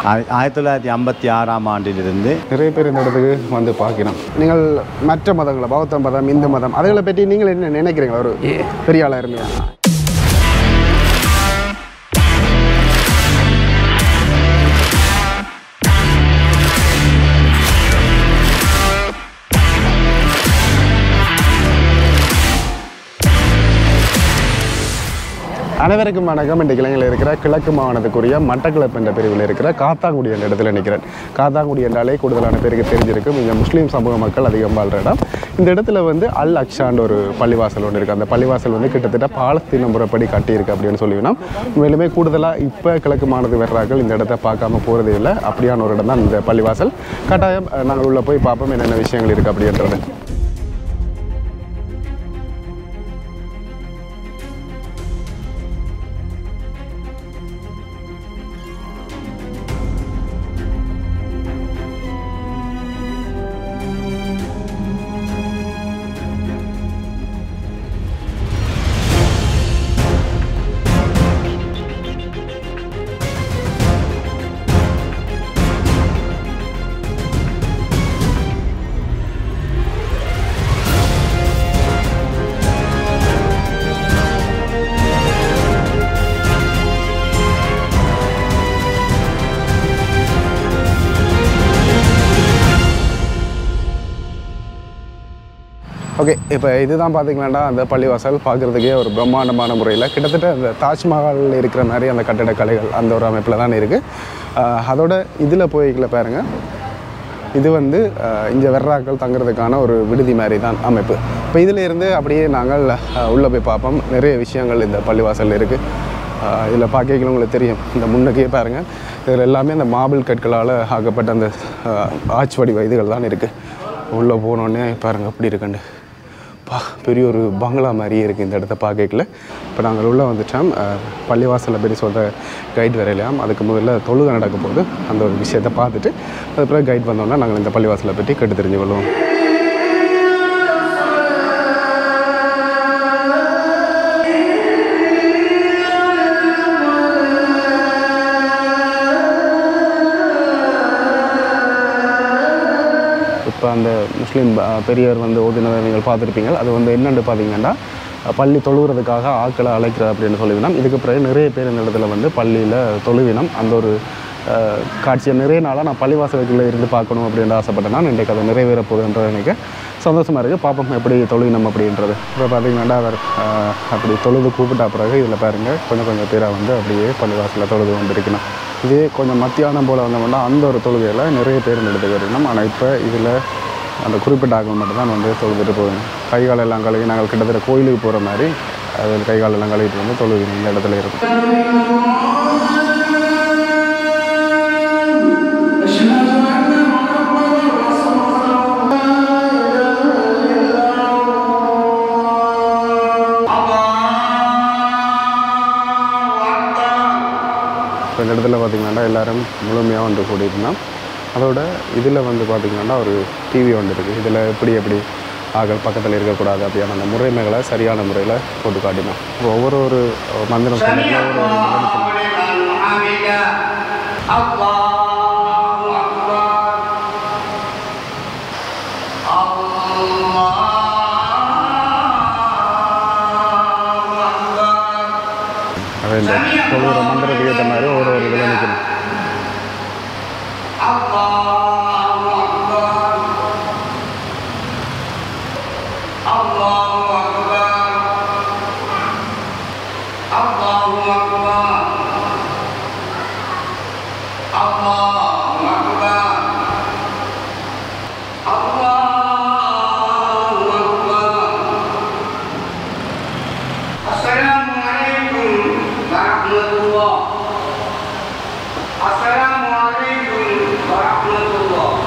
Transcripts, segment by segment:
ஆய- ஆயிரத்தி தொள்ளாயிரத்தி ஐம்பத்தி ஆறாம் ஆண்டிலிருந்து நிறைய பேர் இந்த இடத்துக்கு வந்து பார்க்கணும் நீங்கள் மற்ற மதங்களை பௌத்த மதம் இந்து மதம் அதுகளை பற்றி நீங்கள் என்ன நினைக்கிறீங்களா ஒரு பெரிய ஆளாக இருந்தீங்க அனைவருக்கும் வணக்கம் இன்றைக்கு இலங்கையில் இருக்கிற கிழக்கு மாகாணத்துக்குரிய மட்டக்களப்பு என்ற பிரிவில் இருக்கிற காத்தாங்குடி என்ற இடத்துல நிற்கிறேன் காத்தாங்குடி என்றாலே கூடுதலான பேருக்கு தெரிஞ்சிருக்கும் இங்கே முஸ்லீம் சமூக மக்கள் அதிகம் வாழ்கிற இடம் இந்த இடத்துல வந்து அல் அக்ஷான்ற ஒரு பள்ளிவாசல் ஒன்று இருக்குது அந்த பள்ளிவாசல் வந்து கிட்டத்தட்ட பாலஸ்தீன முறைப்படி கட்டியிருக்கு அப்படின்னு சொல்லிவினோம் மேலுமே கூடுதலாக இப்போ கிழக்கு மாநிலத்து வர்றார்கள் இந்த இடத்த பார்க்காம போகிறதே இல்லை அப்படியான ஒரு இடம் தான் இந்த பள்ளிவாசல் கட்டாயம் அஹ், நாங்கள் உள்ளே போய் பார்ப்போம் என்னென்ன விஷயங்கள் இருக்குது அப்படின்றது ஓகே இப்போ இதுதான் பார்த்தீங்கன்னா அந்த பள்ளிவாசல் பார்க்குறதுக்கே ஒரு பிரம்மாண்டமான முறையில் கிட்டத்தட்ட அந்த தாஜ்மஹாலில் இருக்கிற மாதிரி அந்த கட்டடக்கலைகள் அந்த ஒரு அமைப்பில் தான் இருக்குது அதோட இதில் போய்க்கல பாருங்க இது வந்து இங்கே வெர்ராக்கள் தங்குறதுக்கான ஒரு விடுதி மாதிரி தான் அமைப்பு இப்போ இதில் இருந்து அப்படியே நாங்கள் உள்ளே போய் பார்ப்போம் நிறைய விஷயங்கள் இந்த பள்ளிவாசலில் இருக்குது இதில் பார்க்கல உங்களுக்கு தெரியும் இந்த முன்னுக்கே பாருங்கள் இதில் எல்லாமே அந்த மாபிள் கற்களால் ஆக்கப்பட்ட அந்த அஹ், ஆட்சி வடிவ இதுகள் தான் இருக்குது உள்ளே போனோடனே பாருங்கள் அப்படி இருக்குண்டு பா பெரிய ஒரு பங்களா மாதிரியே இருக்குது இந்த இடத்த பார்க்கல இப்போ நாங்கள் உள்ளே வந்துட்டோம் அஹ், பள்ளிவாசலை பற்றி சொல்கிற கைட் வரையிலாம் அதுக்கு முதல்ல தொழுகை நடக்க போகுது அந்த ஒரு விஷயத்தை பார்த்துட்டு அதுக்கப்புறம் கைட் வந்தோம்னா நாங்கள் இந்த பள்ளிவாசலை பற்றி கேட்டு தெரிஞ்சு கொள்வோம் இப்போ அந்த முஸ்லீம் அஹ், பெரியவர் வந்து ஓதினதை நீங்கள் பார்த்துருப்பீங்க அது வந்து என்னென்னு பார்த்தீங்கன்னா அஹ், பள்ளி தொழுகிறதுக்காக ஆட்களை அழைக்கிறது அப்படின்னு சொல்லிவினோம் இதுக்கு பிறகு நிறைய பேர் இந்த இடத்துல வந்து பள்ளியில் தொழுவினம் அந்த ஒரு அஹ், காட்சியை நிறைய நாளாக நான் பள்ளிவாசலுக்குள்ளே இருந்து பார்க்கணும் அப்படின்னு ஆசைப்பட்டேன் நான் இன்றைக்கு அதை நிறைவேற போகுதுன்றது எனக்கு சந்தோஷமாக இருக்குது பார்ப்போம் எப்படி தொழுவினம் அப்படின்றது இப்போ பார்த்தீங்கன்னா அவர் அஹ், அப்படி தொழுது கூப்பிட்ட பிறகு இதில் பாருங்கள் கொஞ்சம் கொஞ்சம் பேராக வந்து அப்படியே பள்ளிவாசலில் தொழுது கொண்டிருக்கணும் இதே கொஞ்சம் மத்தியானம் போல் வந்தோம்னா அந்த ஒரு தொழுகையில் நிறைய பேர் இந்த இடத்துக்கு வரணும் ஆனால் இப்போ இதில் அந்த குறிப்பிட்ட ஆட்கள் மட்டும் தான் வந்து தொழுதுட்டு போவேன் கை கால் எல்லாம் கழுவி நாங்கள் கிட்டத்தட்ட கோயிலுக்கு போகிற மாதிரி அதில் கை கால் எல்லாம் கழுவிட்டு வந்து தொழுகி இந்த இடத்துல இருக்கும் இப்போ இந்த இடத்துல பார்த்திங்கன்னா எல்லாரும் முழுமையாக வந்து கூடியிருந்தோம் அதோட இதில் வந்து பார்த்திங்கன்னா ஒரு டிவி ஒன்று இருக்குது இதில் எப்படி எப்படி ஆக்கள் பக்கத்தில் இருக்கக்கூடாது அப்படியான அந்த முறைமைகளை சரியான முறையில் போட்டு காட்டினோம் இப்போ ஒவ்வொரு ஒரு மந்திரம் சொன்னதுல ஒரு ஒரு நிலைமைக்கு அதை இந்த தொழுகிற மந்திரத்துக்கு ஏற்ற மாதிரி ஒரு ஒரு இதில் நிற்கணும் Assalamualaikum warahmatullahi Assalamualaikum warahmatullahi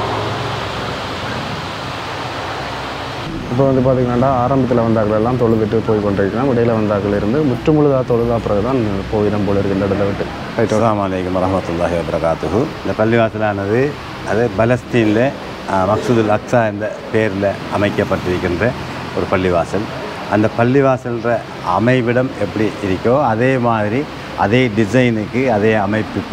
இப்போ வந்து பார்த்திங்கன்னா ஆரம்பத்தில் வந்தாக்கள் எல்லாம் தொழுதுட்டு போய் கொண்டிருக்கிறோம் இடையில வந்தாக்கள் இருந்து முற்றுமுழுதாக தொழுதா பிறகு தான் போயிடம் போல இருக்கு இந்த இடத்த விட்டு ரைட் அஸ்ஸலாமு அலைக்கும் வரஹ்மத்துல்லாஹி வபரகாத்துஹு இந்த பள்ளிவாசலானது அது பலஸ்தீனில் மக்சூதுல் அக்ஸா என்ற பேரில் அமைக்கப்பட்டிருக்கின்ற ஒரு பள்ளிவாசல் அந்த பள்ளிவாசல்ற அமைவிடம் எப்படி இருக்கோ அதே மாதிரி அதே டிசைனுக்கு அதே அமைப்புக்கு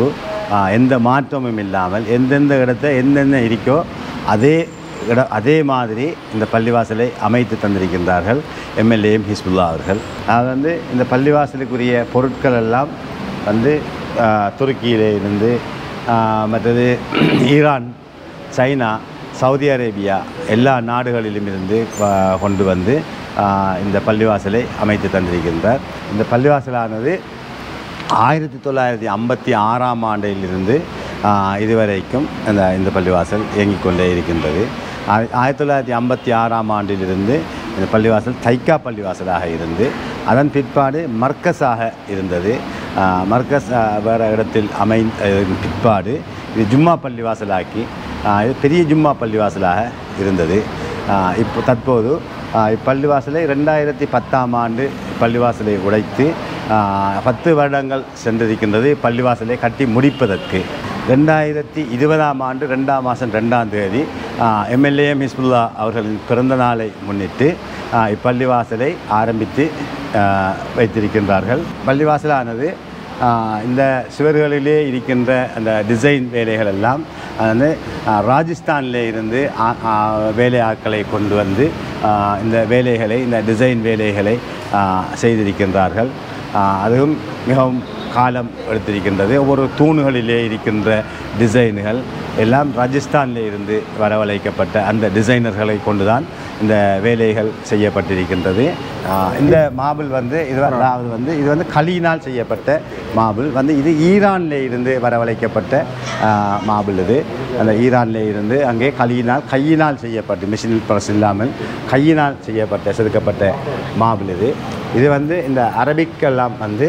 ஆ, எந்த மாற்றமும் இல்லாமல் எந்தெந்த இடத்த எந்தெந்த இருக்கோ அதே இட அதே மாதிரி இந்த பள்ளிவாசலை அமைத்து தந்திருக்கின்றார்கள் எம்எல்ஏஎம் ஹிஸ்புல்லா அவர்கள் அது வந்து இந்த பள்ளிவாசலுக்குரிய பொருட்கள் எல்லாம் வந்து ஆ, துருக்கியிலே இருந்து ஆ, மற்றது ஈரான் சைனா சவுதி அரேபியா எல்லா நாடுகளிலும் இருந்து வ- கொண்டு வந்து ஆ, இந்த பள்ளிவாசலை அமைத்து தந்திருக்கின்றார் இந்த பள்ளிவாசலானது ஆயிரத்தி தொள்ளாயிரத்தி ஐம்பத்தி ஆறாம் ஆண்டிலிருந்து ஆ, இதுவரைக்கும் இந்த இந்த பள்ளிவாசல் இயங்கிக் கொண்டே இருக்கின்றது ஆய- ஆயிரத்தி தொள்ளாயிரத்தி ஐம்பத்தி ஆறாம் ஆண்டிலிருந்து இந்த பள்ளிவாசல் தைக்கா பள்ளிவாசலாக இருந்து அதன் பிற்பாடு மர்க்கஸாக இருந்தது ஆ, மர்க்கஸ் ஆ, வேறு இடத்தில் அமை அஹ், பிற்பாடு இது ஜும்மா பள்ளிவாசலாக்கி ஆ, இது பெரிய ஜும்மா பள்ளிவாசலாக இருந்தது ஆ, இப்போ தற்போது ஆ, இப்பள்ளிவாசலை ரெண்டாயிரத்தி பத்தாம் ஆண்டு பள்ளிவாசலை உடைத்து ஆ, பத்து வருடங்கள் சென்றிருக்கின்றது பள்ளிவாசலை கட்டி முடிப்பதற்கு ரெண்டாயிரத்தி இருபதாம் ஆண்டு ரெண்டாம் மாதம் ரெண்டாம் தேதி எம்எல்ஏஎம் ஹிஸ்புல்லா அவர்களின் பிறந்த நாளை முன்னிட்டு ஆ, இப்பள்ளிவாசலை ஆரம்பித்து ஆ, வைத்திருக்கின்றார்கள் பள்ளிவாசலானது ஆ, இந்த சுவர்களிலே இருக்கின்ற அந்த டிசைன் வேலைகள் எல்லாம் வந்து ஆ, ராஜஸ்தானிலே இருந்து ஆ- ஆ, வேலை ஆட்களை கொண்டு வந்து ஆ, இந்த வேலைகளை இந்த டிசைன் வேலைகளை ஆ, செய்திருக்கின்றார்கள் ஆ, அதுவும் மிகவும் காலம் எடுத்திருக்கின்றது ஒவ்வொரு தூணுகளிலே இருக்கின்ற டிசைன்கள் எல்லாம் ராஜஸ்தானிலே இருந்து வரவழைக்கப்பட்ட அந்த டிசைனர்களை கொண்டுதான் இந்த வேலைகள் செய்யப்பட்டிருக்கின்றது ஆ, இந்த மாபிள் வந்து இது அதாவது வந்து இது வந்து களியினால் செய்யப்பட்ட மாபிள் வந்து இது ஈரானில் இருந்து வரவழைக்கப்பட்ட ஆ, மாபிள் இது அந்த ஈரானில் இருந்து அங்கே களியினால் கையினால் செய்யப்பட்டு மிஷின் ப்ரெஸ் இல்லாமல் கையினால் செய்யப்பட்ட செதுக்கப்பட்ட மாபிள் இது இது வந்து இந்த அரபிக்கெல்லாம் வந்து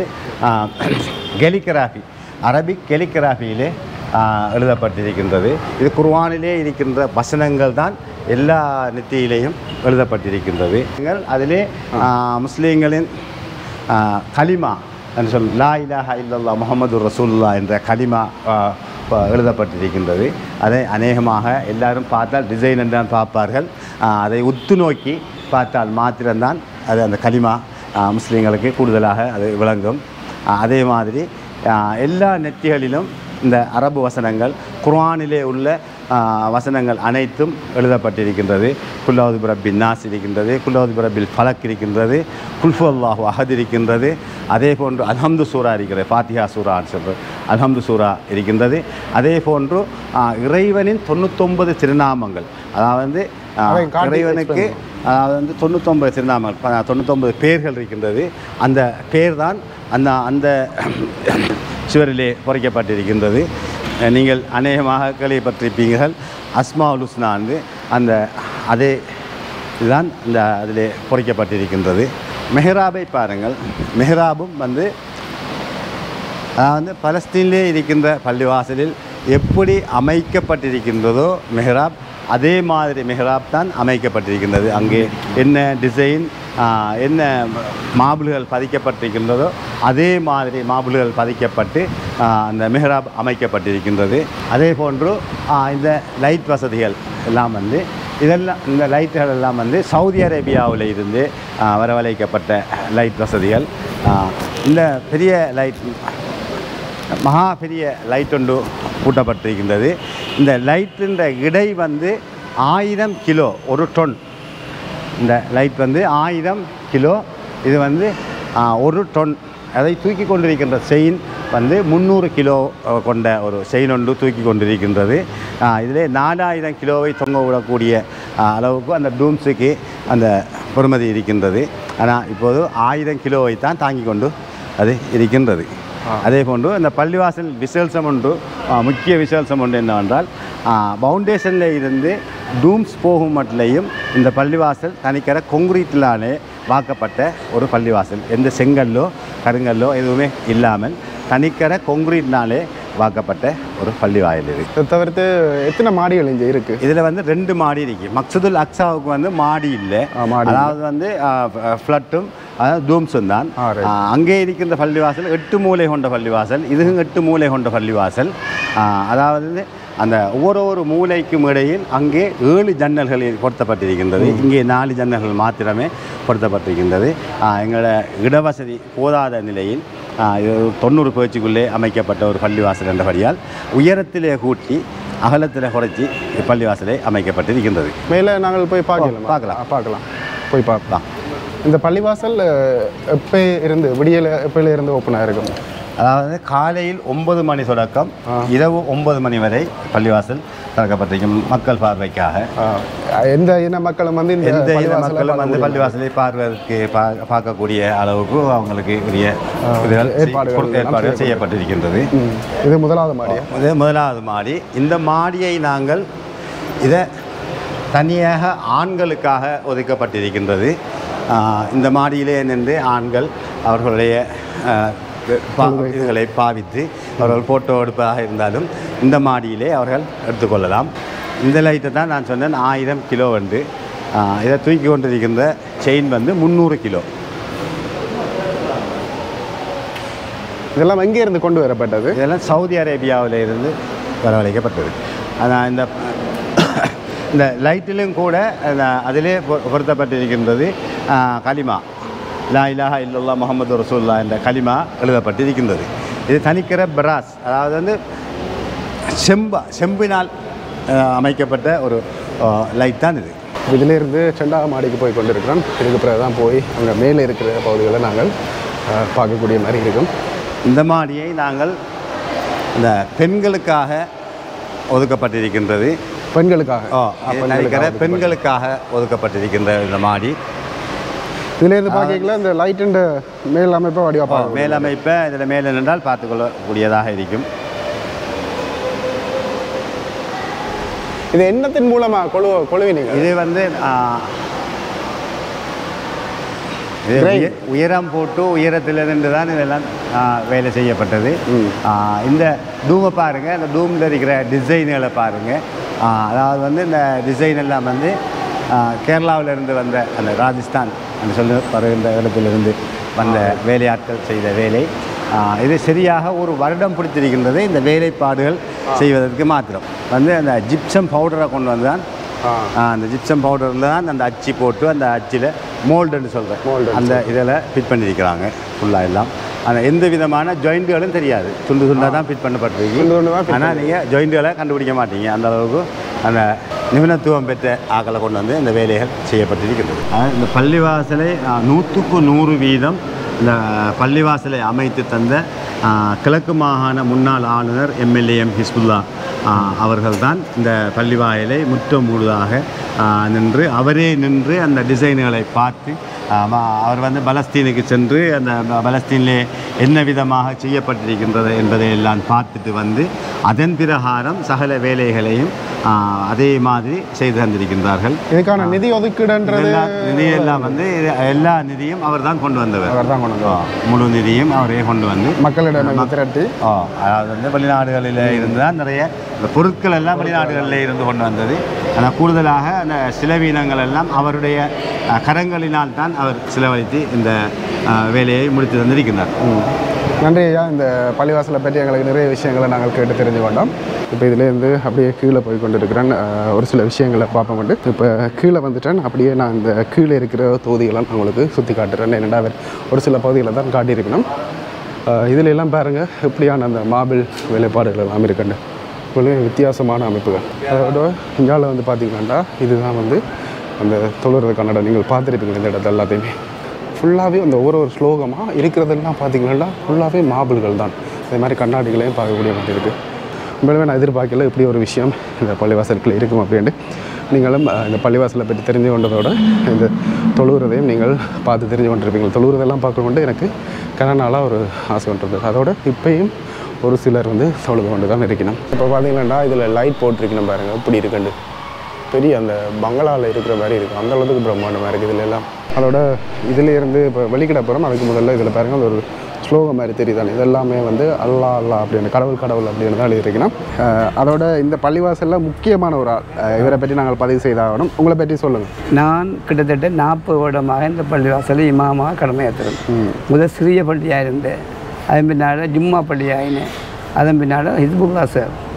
கெலிகிராஃபி அரபிக் கெலிகிராஃபியிலே எழுதப்பட்டிருக்கின்றது இது குர்ஆனிலே இருக்கின்ற வசனங்கள் தான் எல்லா நெத்தியிலேயும் எழுதப்பட்டிருக்கின்றது நீங்கள் அதிலே ஆ, முஸ்லீம்களின் ஆ, கலிமா என்று சொல் லா இலாஹா இல்லல்லா முஹம்மது ரசூலுல்லா என்ற கலிமா ஆ, ப- எழுதப்பட்டிருக்கின்றது அதை அநேகமாக எல்லாரும் பார்த்தால் டிசைன் என்றான் பார்ப்பார்கள் ஆ, அதை உத்து நோக்கி பார்த்தால் மாத்திரம்தான் அது அந்த கலிமா ஆ, முஸ்லீம்களுக்கு கூடுதலாக அது விளங்கும் ஆ, அதே மாதிரி ஆ, எல்லா நெற்றிகளிலும் இந்த அரபு வசனங்கள் குர்ஆனிலே உள்ள ஆ, வசனங்கள் அனைத்தும் எழுதப்பட்டிருக்கின்றது குல்லாவது பிரபின் நாஸ் இருக்கின்றது குல்லாவது பிரபில் ஃபலக் இருக்கின்றது குல்ஃபு அல்லாஹு அஹத் இருக்கின்றது அதே போன்று அல்ஹம்து சூரா இருக்கிறது ஃபாத்திஹா சூரான்னு சொல்கிறது அல்ஹம்து சூரா இருக்கின்றது அதே போன்று ஆ, இறைவனின் தொண்ணூத்தொன்பது திருநாமங்கள் அதாவது ஆ, அதை காட்டி இறைவனுக்கு அதாவது வந்து தொண்ணூத்தொம்பது திருநாமங்கள் ப- தொண்ணூத்தொம்பது பேர்கள் இருக்கின்றது அந்த பேர் தான் அந்த அந்த சுவரிலே பொறிக்கப்பட்டிருக்கின்றது அஹ் நீங்கள் அநேகமாக கேள்விப்பட்டிருப்பீர்கள் அஸ்மா உலுஸ்னா வந்து அந்த அதே இதுதான் இந்த அதிலே பொறிக்கப்பட்டிருக்கின்றது மெஹராபை பாருங்கள் மெஹராபும் வந்து அதாவது பலஸ்தீனிலே இருக்கின்ற பள்ளிவாசலில் எப்படி அமைக்கப்பட்டிருக்கின்றதோ மெஹராப் அதே மாதிரி மெஹராப் தான் அமைக்கப்பட்டிருக்கின்றது அங்கே என்ன டிசைன் என்ன மாபிள்கள் பதிக்கப்பட்டிருக்கின்றதோ அதே மாதிரி மாபிள்கள் பதிக்கப்பட்டு ஆ, அந்த மெஹராப் அமைக்கப்பட்டிருக்கின்றது அதே போன்று ஆ, இந்த லைட் வசதிகள் எல்லாம் வந்து இதெல்லாம் இந்த லைட்டுகள் எல்லாம் வந்து சவுதி அரேபியாவில் இருந்து ஆ, வரவழைக்கப்பட்ட லைட் வசதிகள் ஆ, இந்த பெரிய லைட் மகா பெரிய லைட் ஒன்று பூட்டப்பட்டிருக்கின்றது இந்த லைட்டின்ற இடை வந்து ஆயிரம் கிலோ ஒரு டொன் இந்த லைட் வந்து ஆயிரம் கிலோ இது வந்து ஆ, ஒரு டொன் அதை தூக்கி கொண்டிருக்கின்ற செயின் வந்து முந்நூறு கிலோ அஹ், கொண்ட ஒரு செயின் ஒன்று தூக்கி கொண்டிருக்கின்றது ஆ, இதிலே நாலாயிரம் கிலோவை தொங்க விடக்கூடிய ஆ, அளவுக்கு அந்த டூம்ஸுக்கு அந்த பொறுமதி இருக்கின்றது ஆனால் இப்போது ஆயிரம் கிலோவை தான் தாங்கி கொண்டு அது இருக்கின்றது அதே போன்று இந்த பள்ளிவாசல் விசேஷம் ஒன்று ஆ, முக்கிய விசேஷம் ஒன்று என்னவென்றால் பவுண்டேஷனில் இருந்து டூம்ஸ் போகும் மட்டிலையும் இந்த பள்ளிவாசல் தனிக்கர கொங்கிரீட்டிலானே வாக்கப்பட்ட ஒரு பள்ளிவாசல் எந்த செங்கல்லோ கருங்கல்லோ எதுவுமே இல்லாமல் தனிக்கர கொங்கிரீட்னாலே வாக்கப்பட்ட ஒரு பள்ளிவாயல் இது இதை தவிர்த்து எத்தனை மாடிகள் இங்கே இருக்குது இதில் வந்து ரெண்டு மாடி இருக்கு மக்சதுல் அக்ஸாவுக்கு வந்து மாடி இல்லை ஆ, மாடி இல்ல. அதாவது வந்து ஃப்ளட்டும் அதாவது தூம்ஸும் தான் ஆ, right. ஆ, அங்கே இருக்கின்ற பள்ளிவாசல் எட்டு மூலை கொண்ட பள்ளிவாசல் இதுவும் எட்டு மூலை கொண்ட பள்ளிவாசல் ஆ, அதாவது அந்த ஒவ்வொரு ஒரு மூலைக்கும் இடையில் அங்கே ஏழு ஜன்னல்கள் பொருத்தப்பட்டிருக்கின்றது இங்கே நாலு ஜன்னல்கள் மாத்திரமே பொருத்தப்பட்டிருக்கின்றது ஆஹ் எங்களோட இடவசதி போதாத நிலையில் ஆஹ் இது ஒரு தொண்ணூறு பேச்சுக்குள்ளே அமைக்கப்பட்ட ஒரு பள்ளிவாசல் என்றபடியால் உயரத்திலே கூட்டி அகலத்தில் குறைச்சி பள்ளிவாசலை அமைக்கப்பட்டிருக்கின்றது மேலே நாங்கள் போய் பார்க்கலாம் பார்க்கலாம். பார்க்கலாம் போய் பார்க்கலாம் இந்த பள்ளிவாசல் எப்போ இருந்து விடியல எப்போல இருந்து ஓப்பன் ஆகிருக்கும் அதாவது காலையில் ஒன்பது மணி தொடக்கம் இரவு ஒன்பது மணி வரை பள்ளிவாசல் திறக்கப்பட்டிருக்கும் மக்கள் பார்வைக்காக எந்த இன மக்களும் வந்து இந்த எந்த இன பள்ளிவாசலை மக்களும் வந்து பள்ளிவாசலை பார்வதற்கு பா- பார்க்கக்கூடிய அளவுக்கு அவங்களுக்கு உரிய இதுகள் செய்- ஏற்பாடுகள் பொருத்த ஏற்பாடுகள் செய்யப்பட்டிருக்கின்றது ம். இது முதலாவது மாடியா இது முதலாவது மாடி இந்த மாடியை நாங்கள் இதை தனியாக ஆண்களுக்காக ஒதுக்கப்பட்டிருக்கின்றது ஆஹ் இந்த மாடியிலே நின்று ஆண்கள் அவர்களுடைய ஆஹ், பா- இதுகளை பாவித்து அவர்கள் ஃபோட்டோ எடுப்பதாக இருந்தாலும் இந்த மாடியிலே அவர்கள் எடுத்துக்கொள்ளலாம் இந்த லைட்டை தான் நான் சொன்னேன் ஆயிரம் கிலோ வந்து ஆஹ், இதை தூக்கி கொண்டிருக்கின்ற செயின் வந்து முந்நூறு கிலோ இதெல்லாம் எங்கே இருந்து கொண்டு வரப்பட்டது இதெல்லாம் சவுதி அரேபியாவில் இருந்து வரவழைக்கப்பட்டது ஆனால் இந்த இந்த லைட்டிலும் கூட அந்த அதிலே பொ- பொருத்தப்பட்டிருக்கின்றது ஆ, கலிமா லா இலாஹா இல்லல்லா முகமது ரசூல்லா என்ற கலிமா எழுதப்பட்டிருக்கின்றது இது தனிக்கிற பிராஸ் அதாவது வந்து செம்பா செம்பினால் ஆ, அமைக்கப்பட்ட ஒரு லைட் தான் இது இதிலிருந்து ரெண்டாவது மாடிக்கு போய் கொண்டு இருக்கிறோம் இதுக்கு பிறகு தான் போய் அங்கே மேலே இருக்கிற பகுதிகளை நாங்கள் அஹ், பார்க்கக்கூடிய மாதிரி இருக்கும் இந்த மாடியை நாங்கள் இந்த பெண்களுக்காக ஒதுக்கப்பட்டிருக்கின்றது பெண்களுக்காக ஓ ஆ, இது பெண்களுக்காக நினைக்கிற பெண்களுக்காக ஒதுக்கப்பட்டிருக்கின்ற இந்த மாடி இதிலேருந்து பார்க்கல இந்த லைட்டுன்ற மேல் அமைப்பை வடிவா பார்க்க மேலமைப்பை இதில் மேலே நின்றால் பார்த்துக்கொள்ளக்கூடியதாக இருக்கும் இது என்னத்தின் மூலமா கொழு கொழுவினீங்க இது வந்து ஆ, இது Grain. உய- உயரம் போட்டு உயரத்திலிருந்து தான் இதெல்லாம் ஆ, வேலை செய்யப்பட்டது ஆ, இந்த டூமை பாருங்க இந்த டூமில் இருக்கிற டிசைன்களை பாருங்க ஆ, அதாவது வந்து இந்த டிசைன் எல்லாம் வந்து கேரளாவில் இருந்து வந்த அந்த ராஜஸ்தான் அந்த சொல்லி வருகின்ற இடத்திலிருந்து வந்த வேலையாட்கள் செய்த வேலை ஆ, இது சரியாக ஒரு வருடம் பிடித்திருக்கின்றது இந்த வேலைப்பாடுகள் செய்வதற்கு மாத்திரம் வந்து அந்த ஜிப்சம் பவுடரை கொண்டு வந்து தான் ஆ. ஆ, அந்த ஜிப்சம் பவுடரில் தான் அந்த அச்சு போட்டு அந்த அச்சில் மோல்டுன்னு சொல்கிறேன் அந்த இதில் ஃபிட் பண்ணியிருக்கிறாங்க ஃபுல்லாக எல்லாம் ஆனால் எந்த விதமான ஜாயிண்ட்டுகளும் தெரியாது துண்டு துண்டாக தான் ஃபிட் துண்டு துண்டா பண்ணப்பட்டிருக்கு fit ஆனால் நீங்கள் ஜாயிண்ட்டுகளை கண்டுபிடிக்க மாட்டீங்க அந்த அளவுக்கு அந்த நிபுணத்துவம் பெற்ற ஆக்களை கொண்டு வந்து இந்த வேலைகள் செய்யப்பட்டிருக்கின்றது அதாவது இந்த பள்ளிவாசலை ஆ, நூற்றுக்கு நூறு வீதம் இந்த பள்ளிவாசலை அமைத்து தந்த ஆ, கிழக்கு மாகாண முன்னாள் ஆளுநர் எம்எல்ஏஎம் ஹிஸ்புல்லா அவர்கள்தான் இந்த பள்ளிவாயலை முற்றம் முழுதாக ஆ, நின்று அவரே நின்று அந்த டிசைன்களை பார்த்து ஆமா, அவர் வந்து பலஸ்தீனுக்கு சென்று அந்த ப- பலஸ்தீனிலே என்ன விதமாக செய்யப்பட்டிருக்கின்றது என்பதை எல்லாம் பார்த்துட்டு வந்து அதன் பிரகாரம் சகல வேலைகளையும் ஆ, அதே மாதிரி செய்து தந்திருக்கின்றார்கள் இதுக்கான நிதி ஒதுக்கீடுன்றது எல்லா நிதியெல்லாம் வந்து இது எல்லா நிதியும் அவர் தான் கொண்டு வந்தவர் அவர் தான் கொண்டு ஆ, முழு நிதியும் அவரே கொண்டு வந்து மக்களிடம் திரட்டி ஆ, அதாவது வந்து வெளிநாடுகளில் இருந்து தான் நிறைய இந்த பொருட்கள் எல்லாம் வெளிநாடுகளில் இருந்து கொண்டு வந்தது ஆனால் கூடுதலாக அந்த செலவீனங்கள் எல்லாம் அவருடைய அஹ், கரங்களினால் தான் அவர் செலவழித்து இந்த அஹ், வேலையை முடித்து தந்திருக்கின்றார் நன்றி ஐயா இந்த பள்ளிவாசலை பற்றி எங்களுக்கு நிறைய விஷயங்களை நாங்கள் கேட்டு தெரிஞ்சு கொண்டோம் இப்போ இதுலேருந்து அப்படியே கீழே போய் கொண்டு இருக்கிறேன் அஹ், ஒரு சில விஷயங்களை பார்ப்போம் வந்து இப்போ கீழே வந்துட்டேன் அப்படியே நான் இந்த கீழே இருக்கிற தொகுதிகளை நான் உங்களுக்கு சுற்றி காட்டுறேன் என்னடா ஒரு சில பகுதிகளை தான் காட்டியிருக்கணும் அஹ், இதுல எல்லாம் பாருங்கள் எப்படியான அந்த மாபிள் வேலைப்பாடுகள் எல்லாம் இருக்குண்டு இவ்வளோ வித்தியாசமான அமைப்புகள் அதோட இந்தியாவில் வந்து பார்த்தீங்கன்னா இதுதான் வந்து அந்த தொழுறது கன்னடம் நீங்கள் பார்த்துருப்பீங்க இந்த இடத்த எல்லாத்தையுமே ஃபுல்லாகவே அந்த ஒவ்வொரு ஒரு ஸ்லோகமாக இருக்கிறதெல்லாம் பார்த்தீங்கன்னா ஃபுல்லாகவே மாபிள்கள் தான் இதே மாதிரி கண்ணாடிகளையும் பார்க்கக்கூடிய மாதிரி இருக்குது உண்மையிலுமே நான் எதிர்பார்க்கல இப்படி ஒரு விஷயம் இந்த பள்ளிவாசலுக்குள்ள இருக்கும் அப்படின்ட்டு நீங்களும் அஹ், இந்த பள்ளிவாசலை பற்றி தெரிஞ்சு கொண்டதோட இந்த தொழுகிறதையும் நீங்கள் பார்த்து தெரிஞ்சு கொண்டிருப்பீங்க தொழுகிறதெல்லாம் பார்க்கணுன்ட்டு எனக்கு கனநாளாக ஒரு ஆசை கொண்டிருந்தது அதோட இப்பயும் ஒரு சிலர் வந்து தொழுது கொண்டு தான் இருக்கணும் இப்போ பார்த்தீங்கன்னா இதில் லைட் போட்டிருக்கணும் பாருங்கள் இப்படி இருக்குண்டு பெரிய அந்த பங்களாவில் இருக்கிற மாதிரி இருக்குது அந்த அளவுக்கு பிரம்மாண்டமாக இருக்குது இதில் எல்லாம் அதோட இதுல இருந்து இப்போ வெளிக்கிட போகிறோம் அதுக்கு முதல்ல இதில் பாருங்கள் அது ஒரு ஸ்லோகம் மாதிரி தெரியுதானே இதெல்லாமே வந்து அல்லா அல்லா அப்படின்னு கடவுள் கடவுள் அப்படின்னு தான் எழுதியிருக்கணும் அஹ் அதோட இந்த பள்ளிவாசலில் முக்கியமான ஒரு ஆள் அஹ் இவரை பற்றி நாங்கள் பதிவு செய்தாகணும் உங்களை பற்றி சொல்லுங்கள் நான் கிட்டத்தட்ட நாற்பது வருடமாக இந்த பள்ளிவாசலில் இமாமாக கடமையாற்றுறேன் முதல் சிறிய பள்ளியாக இருந்தேன் அதன் பின்னால் ஜும்மா பள்ளியாகினேன் அதன் பின்னால் ஹிஸ்புல்லா சார்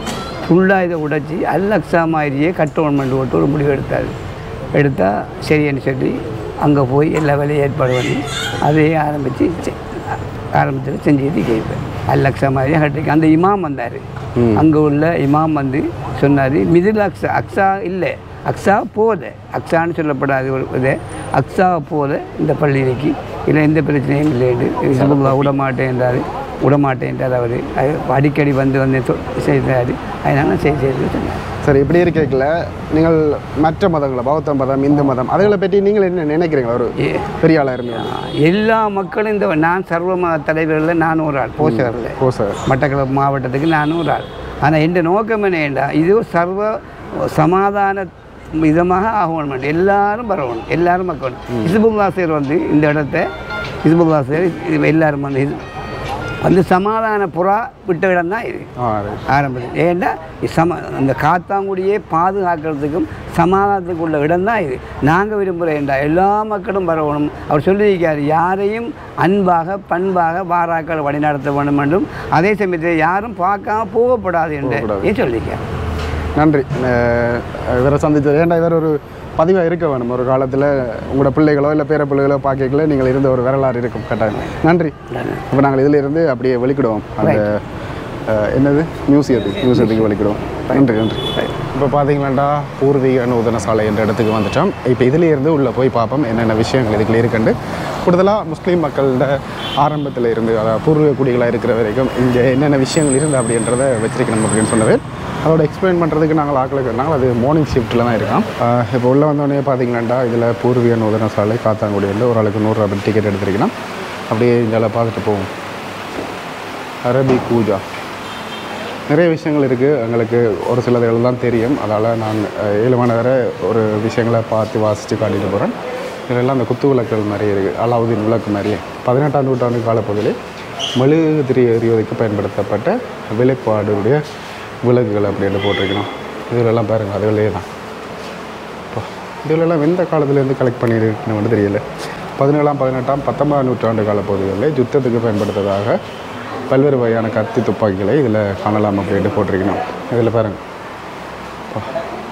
ஃபுல்லாக இதை உடைச்சி அல்லக்ஸா மாதிரியே கட்டோன்மெண்ட் போட்டு ஒரு முடிவு எடுத்தார் எடுத்தால் சரின்னு சொல்லி அங்கே போய் எல்லா வேலையும் ஏற்பாடு பண்ணி அதையே ஆரம்பித்து ஆரம்பத்தில் செஞ்சுட்டு கேட்பேன் அல்லக்ஸா மாதிரியே கட்டி அந்த இமாம் வந்தார் அங்கே உள்ள இமாம் வந்து சொன்னார் மிதில் அக்ஸா அக்ஸா இல்லை அக்ஸா போத அக்ஸான்னு சொல்லப்படாத ஒரு இது அக்ஸா போத இந்த பள்ளிக்கு இல்லை எந்த பிரச்சனையும் இல்லைன்னு இஸ்புல்லா விட மாட்டேன்றார் விட மாட்டேன்றார் அவர் அடிக்கடி வந்து வந்து தொ- செய்தார் அதனால செய்ய செய்து சொன்னார் சரி இப்படி இருக்கல நீங்கள் மற்ற மதங்களை பௌத்த மதம் இந்து மதம் அதுகளை பற்றி நீங்கள் என்ன நினைக்கிறீங்க ஒரு ஏ- பெரிய ஆளாக இருந்தீங்க எல்லா மக்களும் இந்த நான் சர்வ மத தலைவர்களில் நான் ஒரு ஆள் போஷகரில் ஓ சார் மட்டக்களப்பு மாவட்டத்துக்கு நானும் ஒரு ஆள் ஆனால் எந்த நோக்கம் என்னடா இது ஒரு சர்வ சமாதான விதமாக ஆகணும் எல்லாரும் வரணும் எல்லாரும் மக்கணும் இசுபுல்லாசர் வந்து இந்த இடத்த இசுபுல்லாசர் இது எல்லாரும் வந்து இது வந்து சமாதான புறா விட்ட இடம் தான் இது ஆ ரைட் ஆரம்பத்தில் ஏன்னா இது சம அந்த காத்தாங்குடியே பாதுகாக்கிறதுக்கும் சமாதானத்துக்கு உள்ள இடம் தான் இது நாங்கள் விரும்புகிறேன்டா எல்லா மக்களும் வரணும் அவர் சொல்லியிருக்காரு யாரையும் அன்பாக பண்பாக வாராக்கள் வழிநடத்த வேண்டும் என்றும் அதே சமயத்தில் யாரும் பார்க்காம போகப்படாது என்று போகக்கூடாது. ஏன் சொல்லியிருக்காரு நன்றி அஹ் இவரை சந்தித்தது ஏன்டா இவர் ஒரு பதிவாக இருக்க வேணும் ஒரு காலத்தில் உங்களோட பிள்ளைகளோ இல்லை பேர பிள்ளைகளோ பார்க்கல நீங்கள் இருந்த ஒரு வரலாறு இருக்கும் கட்டாயம் நன்றி இப்போ நாங்கள் இதில் இருந்து அப்படியே வெளிக்கிடுவோம் அந்த அஹ், என்னது மியூசியத்துக்கு மியூசியத்துக்கு வெளிக்கிடுவோம் நன்றி நன்றி இப்போ பார்த்தீங்களாண்டா பூர்வீக நூதன சாலை என்ற இடத்துக்கு வந்துட்டோம் இப்போ இதிலே இருந்து உள்ளே போய் பார்ப்போம் என்னென்ன விஷயங்கள் இதுக்குள்ள இருக்குண்டு கூடுதலாக முஸ்லீம் மக்களோட ஆரம்பத்தில் இருந்து அதாவது பூர்வீக குடிகளாக இருக்கிற வரைக்கும் இங்கே என்னென்ன விஷயங்கள் இருந்து அப்படின்றத வச்சிருக்கணும் அப்படின்னு சொன்னது அதோட எக்ஸ்பிளைன் பண்ணுறதுக்கு நாங்கள் ஆக்களுக்கு இருக்கிறனால அது மார்னிங் ஷிஃப்ட்டில் தான் இருக்கோம் ஆஹ் இப்போ உள்ளே வந்தோடனே பார்த்தீங்கன்னாண்டா இதில் பூர்வீக நூதன சாலை காத்தாங்குடி வந்து ஒரு ஆளுக்கு நூறுரூவா டிக்கெட் எடுத்திருக்கலாம் அப்படியே இதில் பார்த்துட்டு போவோம் அரபி பூஜா நிறைய விஷயங்கள் இருக்குது எங்களுக்கு ஒரு சிலதுகள் தான் தெரியும் அதால் நான் அஹ், ஏழுமான வரை ஒரு விஷயங்களை பார்த்து வாசித்து காட்டிட்டு போகிறேன் இதெல்லாம் அந்த குத்து விளக்குகள் மாதிரி இருக்குது அலாவுதீன் விளக்கு மாதிரியே பதினெட்டாம் நூற்றாண்டு காலப்பகுதியில் மெழுகுதிரி எறிவதற்கு பயன்படுத்தப்பட்ட விளக்குவாடுடைய விளக்குகள் அப்படின்னு போட்டிருக்கணும் இதிலெல்லாம் பாருங்கள் அதுகளே தான் இப்போ இதிலெல்லாம் எந்த காலத்துலேருந்து கலெக்ட் பண்ணியிருக்கணும்னு தெரியல பதினேழாம் பதினெட்டாம் பத்தொன்பதாம் நூற்றாண்டு கால பகுதிகளில் யுத்தத்துக்கு பயன்படுத்ததாக பல்வேறு வகையான கத்தி துப்பாக்கிகளை இதில் காணலாம் அப்படின்ட்டு போட்டிருக்கணும் இதில் பாருங்கள் அப்பா.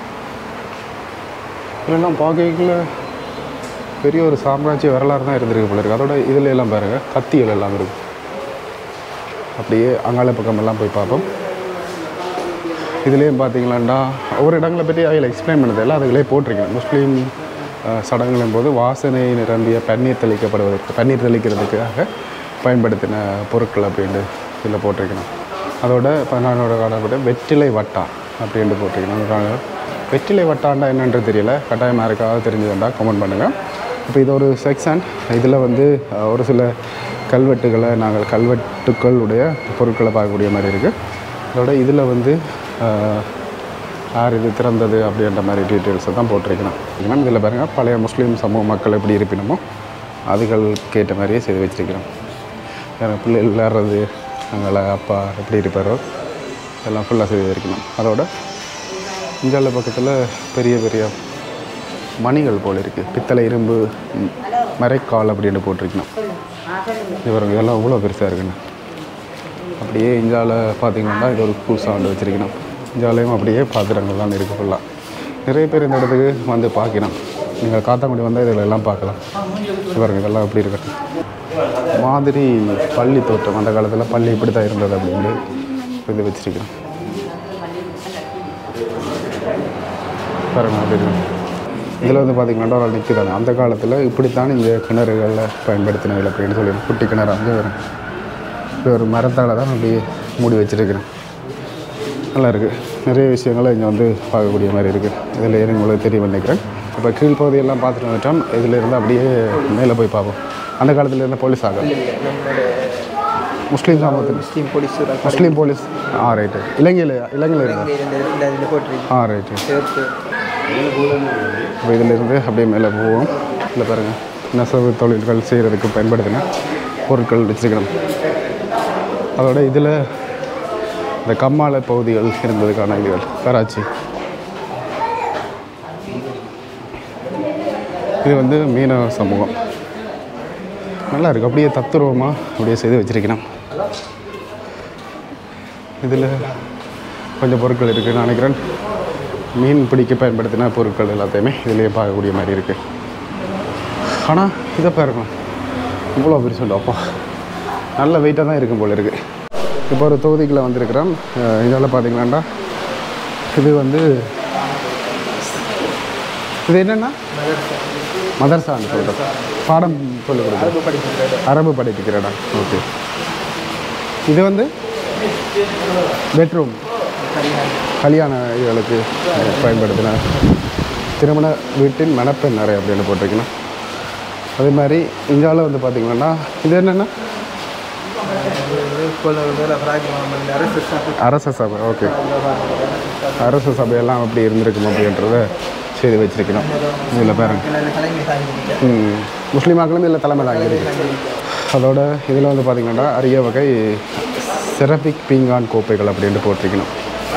இதெல்லாம் பார்க்கல பெரிய ஒரு சாம்ராஜ்ய வரலாறு தான் இருந்திருக்கு போல இருக்கு அதோட இதில் எல்லாம் பாருங்கள் கத்திகள் எல்லாம் இருக்குது அப்படியே அங்காள பக்கமெல்லாம் போய் பார்ப்போம் இதுலேயும் பார்த்தீங்களாண்டா ஒவ்வொரு இடங்களை பற்றி அதில் எக்ஸ்பிளைன் பண்ணதில்ல அதுகளே போட்டிருக்கேன் முஸ்லீம் அஹ், சடங்குகளின் போது வாசனை நிரம்பிய பன்னீர் தெளிக்கப்படுவதற்கு பன்னீர் தெளிக்கிறதுக்காக பயன்படுத்தின பொருட்கள் அப்படின்ட்டு இதில் போட்டிருக்கணும் அதோட பதினாலோட காலப்பட்ட வெற்றிலை வட்டா அப்படின்ட்டு போட்டிருக்கணும் அதுக்காக வெற்றிலை வட்டாண்டா என்னன்றது தெரியல கட்டாயமாக யாருக்காவது தெரிஞ்சதுண்டா கமெண்ட் பண்ணுங்கள் இப்போ இது ஒரு செக்ஷன் இதில் வந்து அஹ், ஒரு சில கல்வெட்டுகளை நாங்கள் கல்வெட்டுக்களுடைய பொருட்களை பார்க்கக்கூடிய மாதிரி இருக்குது அதோட இதில் வந்து ஆஹ், யார் இது திறந்தது அப்படின்ற மாதிரி டீட்டெயில்ஸை தான் போட்டிருக்கணும் ஏன்னா இதில் பாருங்கள் பழைய முஸ்லீம் சமூக மக்கள் எப்படி இருப்பினமோ அதுகளுக்கு ஏற்ற மாதிரியே செய்து வச்சிருக்கிறோம் வேறு பிள்ளைகள் விளையாடுறது எங்களை அப்பா எப்படி இருப்பாரோ இதெல்லாம் ஃபுல்லாக செய்து வைக்கணும் அதோட இந்தியாவில் பக்கத்தில் பெரிய பெரிய மணிகள் போல் இருக்குது பித்தளை இரும்பு ம், மரைக்கால் அப்படின்னு போட்டிருக்கணும் இது பாருங்க இதெல்லாம் இவ்வளோ பெருசாக இருக்குண்ணா அப்படியே இந்தியாவில் பார்த்தீங்கன்னா இது ஒரு கூல் சவுண்டு வச்சுருக்கணும் இந்தியாவிலையும் அப்படியே பாத்திரங்கள்லாம் இருக்குது ஃபுல்லாக நிறைய பேர் இந்த இடத்துக்கு வந்து பார்க்கணும் நீங்கள் காத்தாங்குடி வந்தால் இதில் எல்லாம் பார்க்கலாம் இது பாருங்க இதெல்லாம் எப்படி இருக்கு மாதிரி பள்ளி தோட்டம் அந்த காலத்தில் பள்ளி இப்படி தான் இருந்தது அப்படின்னு இது வச்சிருக்கிறோம் பாருங்க அப்படி இருக்கு இதில் வந்து பார்த்தீங்கன்னா ஒரு ஆள் நிற்கிறாங்க அந்த காலத்தில் இப்படித்தான் இந்த கிணறுகளில் பயன்படுத்தினது அப்படின்னு சொல்லி குட்டி கிணறு அங்கே வரும் இது ஒரு மரத்தால் தான் அப்படியே மூடி வச்சிருக்கிறேன் நல்லா இருக்குது நிறைய விஷயங்களை இங்கே வந்து பார்க்கக்கூடிய மாதிரி இருக்குது இதில் ஏறி உங்களுக்கு தெரியும் நினைக்கிறேன் இப்போ கீழ்ப்பகுதியெல்லாம் பார்த்துட்டு வந்துட்டோம் இதில் இருந்து அப்படியே மேலே போய் பார்ப்போம் அந்த காலத்தில் இருந்த போலீஸ் ஆக முஸ்லீம் சமூகத்தில் முஸ்லீம் போலீஸ் முஸ்லீம் போலீஸ் ஆ ரைட்டு இலங்கையில் இலங்கையில் இருந்தா இந்த இதில் போட்டிருக்கு ஆ ரைட்டு சேர்த்து இப்போ இதிலிருந்து அப்படியே மேலே போவோம் இதில் பாருங்கள் நெசவு தொழில்கள் செய்கிறதுக்கு பயன்படுத்தின பொருட்கள் வச்சுருக்கணும் அதோட இதில் இந்த கம்மாள பகுதிகள் இருந்ததுக்கான இதுகள் கராச்சி இது வந்து மீனவ சமூகம் நல்லா இருக்குது அப்படியே தத்துருவமாக அப்படியே செய்து வச்சிருக்கணும் இதில் கொஞ்சம் பொருட்கள் இருக்குன்னு நினைக்கிறேன் மீன் பிடிக்க பயன்படுத்தின பொருட்கள் எல்லாத்தையுமே இதுலேயே பார்க்கக்கூடிய மாதிரி இருக்குது ஆனால் இதை பாருங்க இவ்வளோ பெருசு இல்லை அப்பா நல்ல வெயிட்டாக தான் இருக்கும் போல இருக்குது இப்போ ஒரு தொகுதிக்குள்ள வந்திருக்கிறோம் அஹ் இதால் பார்த்தீங்களாண்டா இது வந்து இது என்னென்னா மதர்சான்னு சொல்கிறேன் பாடம் சொல்லிக் கொடுக்குறேன் அரபு படிப்பிக்கிற இடம் ஓகே இது வந்து பெட்ரூம் கல்யாண இதுகளுக்கு பயன்படுத்தின திருமண வீட்டின் மணப்பெண் அறை அப்படின்னு போட்டிருக்கணும் அதே மாதிரி இந்தியாவில் வந்து பார்த்திங்கன்னா இது என்னென்னா அரச சபை ஓகே அரச சபையெல்லாம் அப்படி இருந்திருக்கும் அப்படின்றத செய்து வச்சிருக்கணும் இதில் பாருங்க ம் முஸ்லீமாக்களும் இதில் தலைமையில் ஆகியிருக்கு அதோட இதில் வந்து பார்த்திங்கன்னா அரிய வகை செரபிக் பீங்கான் கோப்பைகள் அப்படின்ட்டு போட்டிருக்கணும்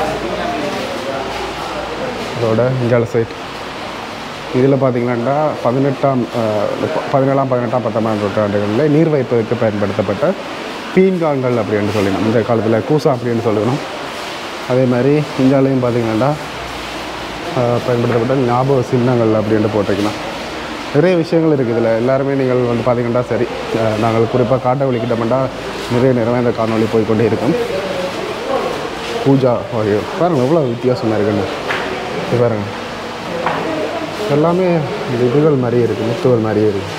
அதோட இஞ்சால சைட் இதில் பார்த்தீங்கன்னாண்டா பதினெட்டாம் அஹ், ப- பதினேழாம் பதினெட்டாம் பத்தொன்பதாம் நூற்றாண்டுகளில் நீர் வைப்பதற்கு பயன்படுத்தப்பட்ட பீன்கான்கள் அப்படின்னு சொல்லணும் இந்த காலத்தில் கூசா அப்படின்னு சொல்லணும் அதே மாதிரி இந்தியாலையும் பார்த்தீங்கன்னாண்டா அஹ், பயன்படுத்தப்பட்ட ஞாபக சின்னங்கள் அப்படின்ட்டு போட்டிருக்கலாம் நிறைய விஷயங்கள் இருக்குது இதில் எல்லாருமே நீங்கள் வந்து பார்த்தீங்கன்னா சரி அஹ், நாங்கள் குறிப்பாக காட்டவழிக்கிட்டோம்னா நிறைய நேரமே இந்த காணொளி போய்க்கொண்டே இருக்கும் பூஜா வகை பாருங்கள் எவ்வளோ வித்தியாசமாக இருக்குன்னு இது பாருங்க எல்லாமே இந்த இதுகள் மாதிரியே இருக்குது முத்துகள் மாதிரியே இருக்குது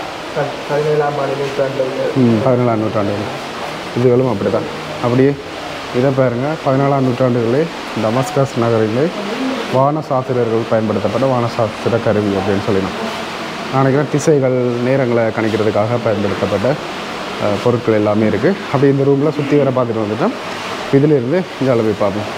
ம் பதினேழாம் நூற்றாண்டு இதுகளும் அப்படி தான் அப்படியே இதை பாருங்க பதினாலாம் நூற்றாண்டுகளே டமஸ்கஸ் நகரிலே வானசாஸ்திரர்கள் பயன்படுத்தப்பட்ட வானசாஸ்திர கருவி அப்படின்னு சொல்லினோம் நான் நினைக்கிறேன் திசைகள் நேரங்களை கணிக்கிறதுக்காக பயன்படுத்தப்பட்ட அஹ், பொருட்கள் எல்லாமே இருக்குது அப்படி இந்த ரூமில் சுற்றி வர பார்த்துட்டு வந்துட்டோம் இதிலிருந்து இந்த அளவு பார்ப்போம்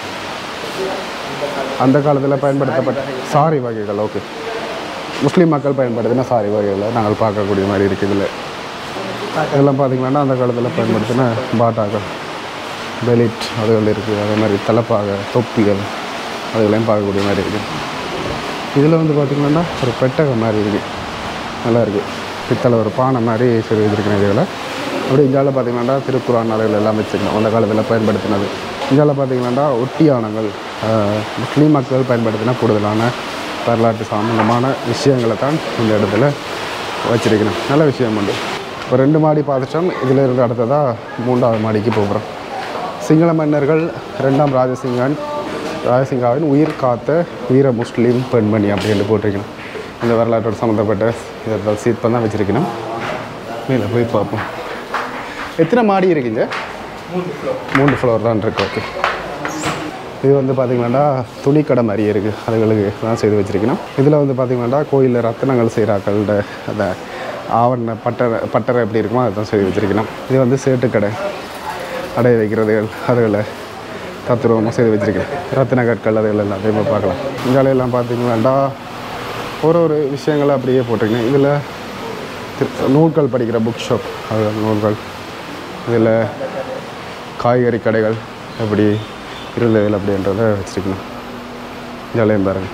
அந்த காலத்தில் பயன்படுத்தப்பட்ட சாரி வகைகள் ஓகே முஸ்லீம் மக்கள் பயன்படுத்தின சாரி வகைகளை நாங்கள் பார்க்கக்கூடிய மாதிரி இருக்குது இதில் இதெல்லாம் பார்த்தீங்கன்னா அந்த காலத்தில் பயன்படுத்தின பாட்டாக்கள் பெலிட் அதுகள் இருக்குது அதே மாதிரி தலைப்பாக தொப்பிகள் அதுகளையும் பார்க்கக்கூடிய மாதிரி இருக்குது இதில் வந்து பார்த்திங்கன்னா ஒரு பெட்டகம் மாதிரி இருக்குது நல்லா இருக்குது பித்தளை ஒரு பானை மாதிரி சரி வச்சிருக்கேன் இதுகளை அப்படி இந்தியாவில் பார்த்தீங்கன்னா திருக்குறான் அறைகள் எல்லாம் வச்சுருக்கணும் அந்த காலத்தில் பயன்படுத்தினது இந்தியாவில் பார்த்தீங்கன்னா ஒட்டியானங்கள் ஆஹ், முஸ்லீம் மக்கள் பயன்படுத்தின கூடுதலான வரலாற்று சம்பந்தமான விஷயங்களை தான் இந்த இடத்துல வச்சிருக்கணும் நல்ல விஷயம் உண்டு இப்போ ரெண்டு மாடி பார்த்துட்டோம் இதில் இருந்து அடுத்ததாக மூன்றாவது மாடிக்கு போகிறோம் சிங்கள மன்னர்கள் ரெண்டாம் ராஜசிங்கன் ராஜசிங்காவின் உயிர் காத்த வீர முஸ்லீம் பெண்மணி அப்படின்னு போட்டிருக்கணும் இந்த வரலாற்றோடு சம்மந்தப்பட்ட இதை சீட் தான் வச்சுருக்கணும் மேலே போய் பார்ப்போம் எத்தனை மாடி இருக்குங்க மூணு ஃப்ளோர் தான் இருக்கு ஓகே இது வந்து பார்த்திங்கன்னா துணிக்கடை மாதிரியே இருக்குது அதுகளுக்கு தான் செய்து வச்சுருக்கணும் இதில் வந்து பார்த்திங்கன்னா கோயிலில் ரத்தனங்கள் செய்கிறாக்களோட அந்த ஆவண பட்டறை பட்டறை எப்படி இருக்குமோ அதை தான் செய்து வச்சுருக்கணும் இது வந்து சேட்டுக்கடை அடைய வைக்கிறதுகள் அதுகளை தத்துருவமாக செய்து வச்சுருக்கேன் ரத்தின கற்கள் அதுகள் எல்லாத்தையுமே பார்க்கலாம் இங்காலையெல்லாம் பார்த்தீங்கன்னா ஒரு ஒரு விஷயங்களை அப்படியே போட்டிருக்கேன் இதில் தி- நூல்கள் படிக்கிற புக் ஷாப் அது நூல்கள் இதில் காய்கறி கடைகள் எப்படி இருந்ததில் அப்படின்றத வச்சுருக்கணும் ஜாலியம் பாருங்க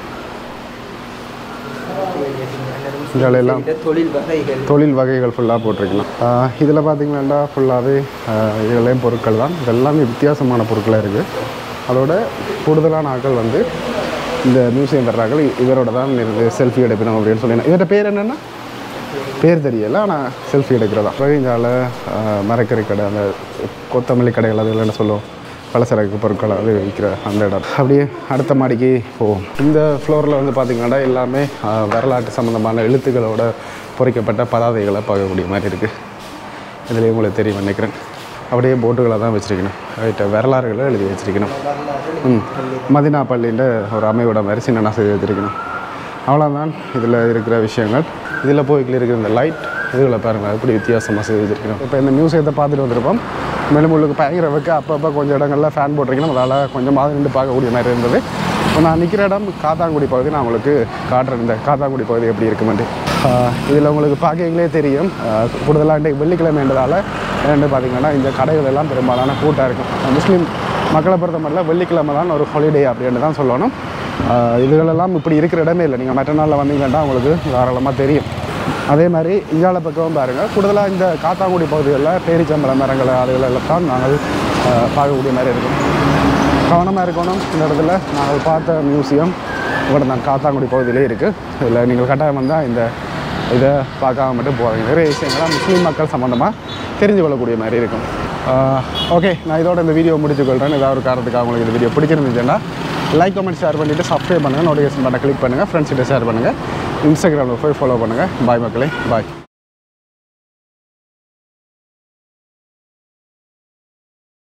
ஜாலியெல்லாம் தொழில் வகைகள் தொழில் வகைகள் ஃபுல்லாக போட்டிருக்கலாம் இதில் பார்த்தீங்கன்னா ஃபுல்லாகவே இதெல்லாம் பொருட்கள் தான் இதெல்லாமே வித்தியாசமான பொருட்களாக இருக்குது அதோட கூடுதலான ஆட்கள் வந்து இந்த மியூசியம் வர்றார்கள் இவரோட தான் இருந்து செல்ஃபி எடுக்கணும் அப்படின்னு சொல்லி இவர்கிட்ட பேர் என்னென்னா பேர் தெரியல ஆனால் செல்ஃபி எடுக்கிறதா ரவிஞ்சால மரக்கறி கடை அந்த கொத்தமல்லி கடைகள் அது என்ன சொல்லுவோம் பலசரக்கு பொருட்கள் அது விற்கிற அந்த இடம் அப்படியே அடுத்த மாடிக்கு போவோம் இந்த ஃப்ளோரில் வந்து பார்த்திங்கன்னா எல்லாமே ஆஹ், வரலாற்று சம்மந்தமான எழுத்துக்களோட பொறிக்கப்பட்ட பதாதைகளை பார்க்கக்கூடிய மாதிரி இருக்குது இதுலேயும் உங்களுக்கு தெரியும் நினைக்கிறேன் அப்படியே போட்டுகளை தான் வச்சுருக்கணும் ரைட்டு வரலாறுகளை எழுதி வச்சுருக்கணும் ம் மதினா பள்ளின்ற ஒரு அமைவோட மாதிரி சின்ன செய்து வச்சுருக்கணும் அவ்வளோதான் இதில் இருக்கிற விஷயங்கள் இதில் போய்க்கில் இருக்கிற இந்த லைட் இதுகளை பாருங்கள் எப்படி வித்தியாசமாக செய்து வச்சுருக்கணும் இப்போ இந்த மியூசியத்தை பார்த்துட்டு வந்திருப்போம் மேலும் உங்களுக்கு பயங்கர வைக்க அப்பப்போ கொஞ்சம் இடங்களில் ஃபேன் போட்டிருக்கணும் அதனால் கொஞ்சமாக நின்று பார்க்கக்கூடிய மாதிரி இருந்தது இப்போ நான் நிற்கிற இடம் காத்தாங்குடி பகுதி நான் உங்களுக்கு காட்டுறேன் இந்த காத்தாங்குடி பகுதி எப்படி இருக்குமெண்டு இதில் உங்களுக்கு பார்க்கங்களே தெரியும் ஆஹ் கூடுதலாக இன்றைக்கு வெள்ளிக்கிழமை என்றதால் என்னென்னு பார்த்தீங்கன்னா இந்த கடைகள் எல்லாம் பெரும்பாலான கூட்டாக இருக்கும் முஸ்லீம் மக்களை பொறுத்த மட்டும் வெள்ளிக்கிழமை தான் ஒரு ஹாலிடே அப்படின்னு தான் சொல்லணும் ஆஹ் இதுகளெல்லாம் இப்படி இருக்கிற இடமே இல்லை நீங்கள் மற்ற நாளில் வந்தீங்கன்னா உங்களுக்கு தாராளமாக தெரியும் அதே மாதிரி இந்தியாவில் பக்கம் பாருங்கள் கூடுதலாக இந்த காத்தாங்குடி பகுதிகளில் பேரிச்சம்பழம் மரங்கள் அதுகளெல்லாம் தான் நாங்கள் ஆஹ் பார்க்கக்கூடிய மாதிரி இருக்கும் கவனமாக இருக்கணும் இந்த இடத்துல நாங்கள் பார்த்த மியூசியம் இவ்வளோ தான் காத்தாங்குடி பகுதியிலே இருக்குது இதில் நீங்கள் கட்டாயம் வந்தால் இந்த இதை பார்க்காம மட்டும் போகிறீங்க நிறைய விஷயங்கள்லாம் முஸ்லீம் மக்கள் சம்மந்தமாக தெரிஞ்சு கொள்ளக்கூடிய மாதிரி இருக்கும் ஓகே நான் இதோட இந்த வீடியோ முடிச்சுக்கொள்கிறேன் ஏதாவது ஒரு காரணத்துக்காக உங்களுக்கு இந்த வீடியோ பிடிச்சிருந்துச்சுன்னா லைக் கமெண்ட் ஷேர் பண்ணிவிட்டு சப்ஸ்கிரைப் பண்ணுங்கள் நோட்டிஃபிகேஷன் பட்டை கிளிக் பண்ணுங்கள் ஃப்ரெண்ட்ஸ்கிட்ட ஷேர் பண்ணுங்கள் இன்ஸ்டாகிராமில் போய் ஃபாலோ பண்ணுங்கள் பாய் மக்களே பாய்